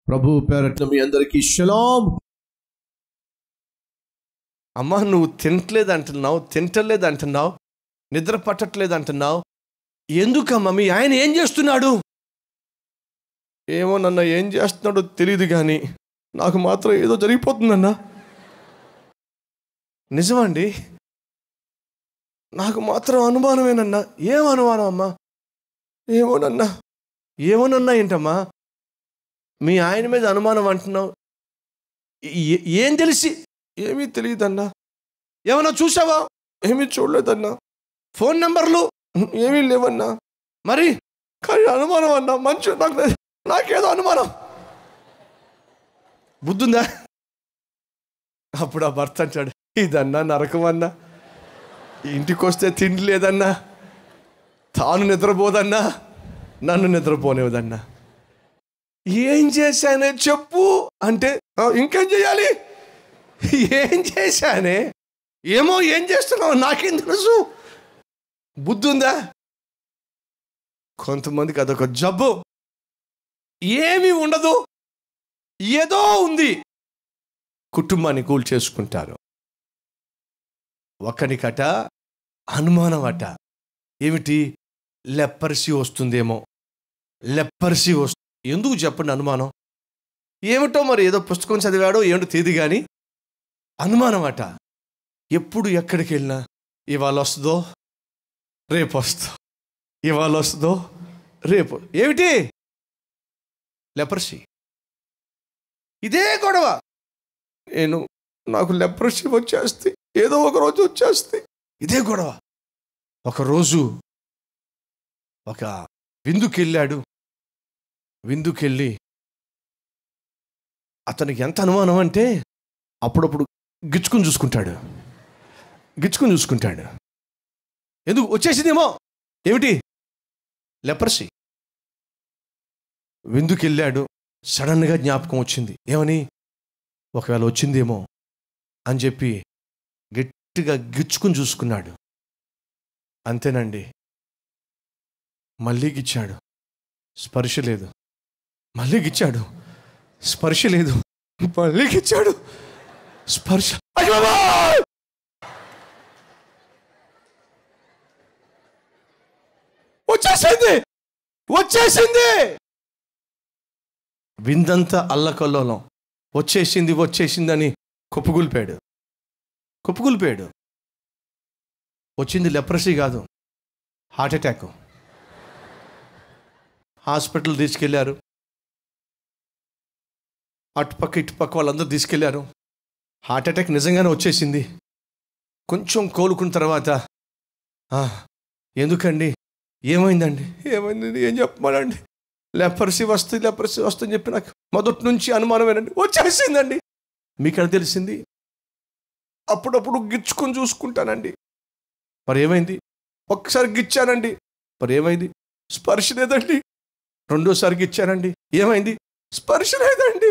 ప్రభు పేరట్ల మీ అందరికీ షలాం అమ్మా నువ్వు తినట్లేదు అంటున్నావు తింటలేదు అంటున్నావు నిద్ర పట్టట్లేదు అంటున్నావు ఎందుకమ్మా మీ ఆయన ఏం చేస్తున్నాడు ఏమో నన్న ఏం చేస్తున్నాడో తెలియదు కానీ నాకు మాత్రం ఏదో జరిగిపోతుందన్నా నిజమండి నాకు మాత్రం అనుమానమేనన్నా ఏం అనుమానం అమ్మా ఏమోనన్నా ఏమోనన్నా ఏంటమ్మా మీ ఆయన మీద అనుమానం అంటున్నావు ఏ- ఏం తెలిసి ఏమీ తెలియదన్నా ఏమన్నా చూసావా ఏమీ చూడలేదన్నా ఫోన్ నెంబర్లు ఏమీ లేవన్నా మరి కానీ అనుమానం అన్నా మంచి నాకు నాకేదో అనుమానం బుద్ధుందా అప్పుడు ఆ భర్త అంటాడు ఇదన్నా నరకం అన్నా ఇంటికి వస్తే తిండి లేదన్నా తాను నిద్రపోదన్నా నన్ను నిద్రపోనేవదన్నా ఏం చేశానే చెప్పు అంటే "ఆ, ఇంకేం చేయాలి ఏం చేశానే ఏమో ఏం చేస్తున్నావు నాకేం తెలుసు బుద్ధి ఉందా కొంతమందికి అదొక జబ్బు ఏమీ ఉండదు ఏదో ఉంది కుటుంబాన్ని కూల్ చేసుకుంటారు ఒకనికట అనుమానం అట ఏమిటి లెప్పర్సి వస్తుందేమో లెప్పర్సి వస్తు ఎందుకు చెప్పండి అనుమానం ఏమిటో మరి ఏదో పుస్తకం చదివాడో ఏమిటో తేది కానీ అనుమానం అట ఎప్పుడు ఎక్కడికి వెళ్ళినా ఇవాళ వస్తుందో రేపు వస్తుందో ఇవాళ వస్తుందో రేపు ఏమిటి లెపర్సీ ఇదే గొడవ నేను నాకు లెపర్సీ వచ్చేస్తే ఏదో ఒక రోజు వచ్చేస్తే ఇదే గొడవ ఒకరోజు ఒక విందుకెళ్ళాడు విందుకెళ్ళి అతనికి ఎంత అనుమానం అంటే అప్పుడప్పుడు గిచ్చుకుని చూసుకుంటాడు గిచ్చుకుని చూసుకుంటాడు ఎందుకు వచ్చేసిందేమో ఏమిటి లెపర్సీ విందుకెళ్ళాడు సడన్గా జ్ఞాపకం వచ్చింది ఏమని ఒకవేళ వచ్చిందేమో అని చెప్పి గట్టిగా గిచ్చుకుని చూసుకున్నాడు అంతేనండి మళ్ళీ గిచ్చాడు స్పర్శ లేదు మళ్ళీ గిచ్చాడు స్పర్శ లేదు మళ్ళీ గిచ్చాడు స్పర్శ అయ్య బాబోయ్! వచ్చేసింది వచ్చేసింది విందంతా అల్లకల్లోలం వచ్చేసింది వచ్చేసిందని కుప్పగూలిపాడు కుప్పగూలిపాడు వచ్చింది లెప్రసీ కాదు హార్ట్ అటాక్ హాస్పిటల్ తీసుకెళ్లారు అటుపక్క ఇటుపక్క వాళ్ళందరూ తీసుకెళ్లారు హార్ట్ అటాక్ నిజంగానే వచ్చేసింది కొంచెం కోలుకున్న తర్వాత "ఆ, ఎందుకండి ఏమైందండి ఏమైంది ఏం చెప్పమానండి లెపర్సీ వస్తుంది లెపర్సీ వస్తుంది చెప్పి నాకు మొదటి నుంచి అనుమానమేనండి వచ్చేసిందండి మీకు ఎలా తెలిసింది అప్పుడప్పుడు గిచ్చుకొని చూసుకుంటానండి మరి ఏమైంది ఒక్కసారి గిచ్చానండి మరి ఏమైంది స్పర్శ లేదండి రెండోసారి గిచ్చానండి ఏమైంది స్పర్శ లేదండి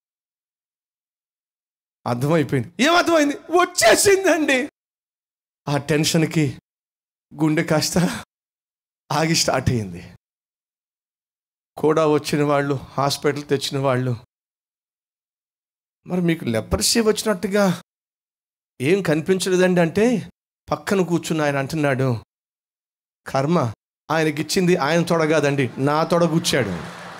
అర్థమైపోయింది ఏం అర్థమైంది వచ్చేసిందండి ఆ టెన్షన్కి గుండె కాస్త ఆగి స్టార్ట్ అయింది కూడా వచ్చిన వాళ్ళు హాస్పిటల్ తెచ్చిన వాళ్ళు మరి మీకు లెపర్సీ వచ్చినట్టుగా ఏం కనిపించలేదండి అంటే పక్కన కూర్చున్న ఆయన అంటున్నాడు కర్మ ఆయనకిచ్చింది ఆయన తొడ కాదండి నా తొడ కూర్చాడు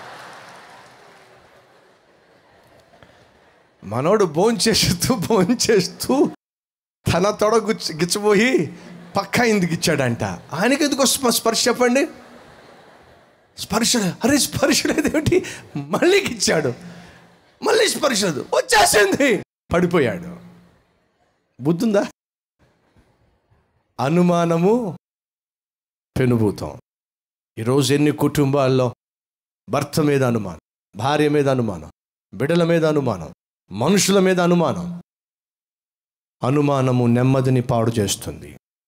మనోడు భోంచేస్తూ భోంచేస్తూ తన తొడ గుచ్చి గిచ్చబోయి పక్క ఎందుకు ఇచ్చాడంట ఆయనకి ఎందుకు స్ప- స్పర్శ చెప్పండి స్పర్శ అరే స్పర్శ లేదేమిటి మళ్ళీ ఇచ్చాడు మళ్ళీ స్పర్శ లేదు వచ్చేసింది పడిపోయాడు బుద్ధుందా అనుమానము పెనుభూతం ఈరోజు ఎన్ని కుటుంబాల్లో భర్త మీద అనుమానం భార్య మీద అనుమానం బిడ్డల మీద అనుమానం మనుషుల మీద అనుమానం అనుమానము నెమ్మదిని పాడు చేస్తుంది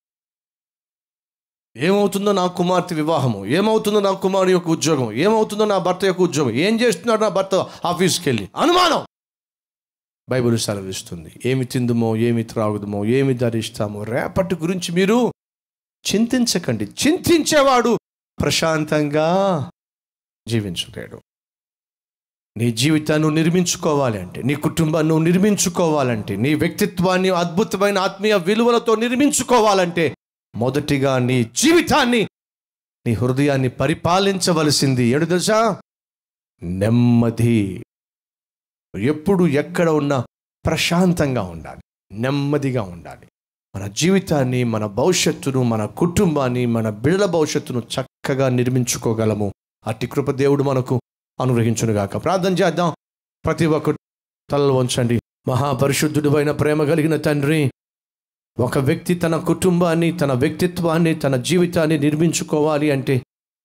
ఏమవుతుందో నా కుమార్తె వివాహము ఏమవుతుందో నా కుమారుని యొక్క ఉద్యోగం ఏమవుతుందో నా భర్త యొక్క ఉద్యోగం ఏం చేస్తున్నాడు నా భర్త ఆఫీస్కి వెళ్ళి అనుమానం బైబిల్ సెలవిస్తుంది ఏమి తిందుమో ఏమి త్రాగుదమో ఏమి ధరిస్తామో రేపటి గురించి మీరు చింతించకండి చింతించేవాడు ప్రశాంతంగా జీవించలేడు నీ జీవితాన్ని నువ్వు నిర్మించుకోవాలి అంటే నీ కుటుంబాన్ని నువ్వు నిర్మించుకోవాలంటే నీ వ్యక్తిత్వాన్ని అద్భుతమైన ఆత్మీయ విలువలతో నిర్మించుకోవాలంటే మొదటిగా నీ జీవితాన్ని నీ హృదయాన్ని పరిపాలించవలసింది ఏడు తెలుసా నెమ్మది ఎప్పుడు ఎక్కడ ఉన్నా ప్రశాంతంగా ఉండాలి నెమ్మదిగా ఉండాలి మన జీవితాన్ని మన భవిష్యత్తును మన కుటుంబాన్ని మన బిడ్డల భవిష్యత్తును చక్కగా నిర్మించుకోగలము అట్టి కృప దేవుడు మనకు అనుగ్రహించునుగాక ప్రార్థన చేద్దాం ప్రతి ఒక్కరు తలలు వంచండి మహాపరిశుద్ధుడు అయిన ప్రేమ కలిగిన తండ్రి ఒక వ్యక్తి తన కుటుంబాన్ని తన వ్యక్తిత్వాన్ని తన జీవితాన్ని నిర్మించుకోవాలి అంటే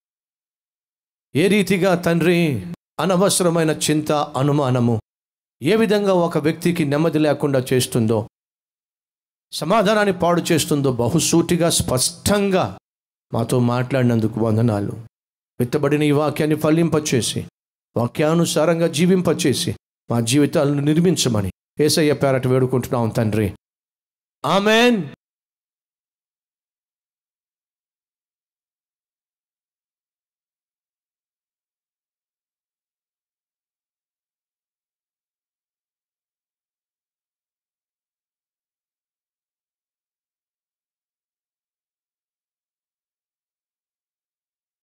ఏ రీతిగా తండ్రి అనవసరమైన చింత అనుమానము ఏ విధంగా ఒక వ్యక్తికి నెమ్మది లేకుండా చేస్తుందో సమాధానాన్ని పాడు చేస్తుందో బహుసూటిగా స్పష్టంగా మాతో మాట్లాడినందుకు వందనాలు విత్తబడిన ఈ వాక్యాన్ని ఫలింపచేసి వాక్యానుసారంగా జీవింపచేసి మా జీవితాలను నిర్మించమని ఏసయ్య పేరట వేడుకుంటున్నాం తండ్రి ఆమెన్